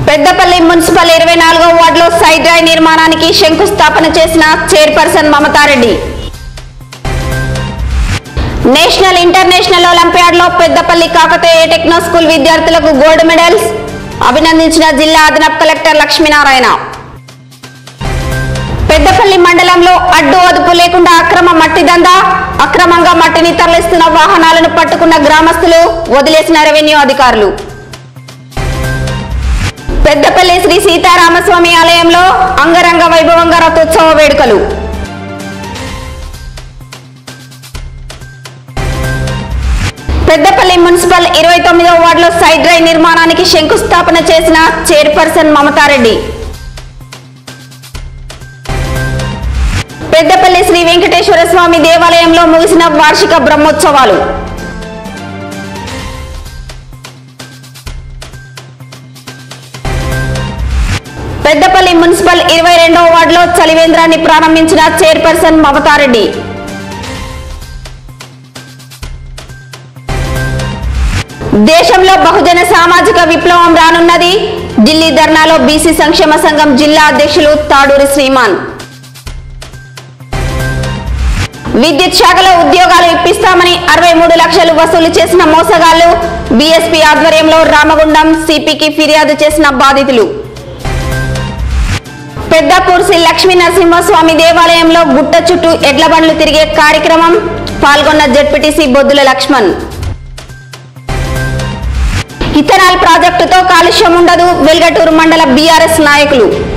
Peddapalli municipal ఇరవై నాలుగో వార్డులో సైడ్ డ్రైవ్ నిర్మాణానికి శంకుస్థాపన చేసిన chairperson Mamatha Reddy national international olympiad లో పెద్దపల్లి కాకతీయ టెక్నో స్కూల్ విద్యార్థులకు గోల్డ్ మెడల్స్ అభినందించిన జిల్లా అదనపు కలెక్టర్ లక్ష్మీనారాయణ పెద్దపల్లి మండలంలో అడ్డు అదుపు లేకుండా అక్రమ మట్టి దందా అక్రమంగా మట్టిని తరలిస్తున్న వాహనాలను పట్టుకున్న గ్రామస్తులు వదిలేసిన రెవెన్యూ అధికారులు పెద్దపల్లి శ్రీ సీతారామస్వామి ఆలయంలో అంగరంగ వైభవంగా రథోత్సవ వేడుకలు పెద్దపల్లి మున్సిపల్ ఇరవై తొమ్మిదవ వార్డులో సైడ్ డ్రైవ్ నిర్మాణానికి శంకుస్థాపన చేసిన చైర్పర్సన్ మమతారెడ్డి పెద్దపల్లి శ్రీ వెంకటేశ్వర స్వామి దేవాలయంలో ముగిసిన వార్షిక బ్రహ్మోత్సవాలు పెద్దపల్లి మున్సిపల్ ఇరవై రెండవ వార్డులో చలివేంద్రాన్ని ప్రారంభించిన చైర్పర్సన్ మమతారెడ్డి దేశంలో బహుజన సామాజిక విప్లవం రానున్నది ఢిల్లీ ధర్నాలో బీసీ సంక్షేమ సంఘం జిల్లా అధ్యక్షులు తాడూరి శ్రీమాన్ విద్యుత్ శాఖలో ఉద్యోగాలు ఇప్పిస్తామని అరవై మూడు లక్షలు వసూలు చేసిన మోసగాళ్లు బీఎస్పీ ఆధ్వర్యంలో రామగుండం సిపికి ఫిర్యాదు చేసిన బాధితులు పెద్దపూర్ శ్రీ లక్ష్మీ నరసింహస్వామి దేవాలయంలో గుట్ట చుట్టూ ఎడ్ల బండ్లు తిరిగే కార్యక్రమం పాల్గొన్న జడ్పీటీసీ బొద్దుల లక్ష్మణ్ ఇథనాల్ ప్రాజెక్టుతో కాలుష్యం ఉండదు వెల్గటూరు మండల బీఆర్ఎస్ నాయకులు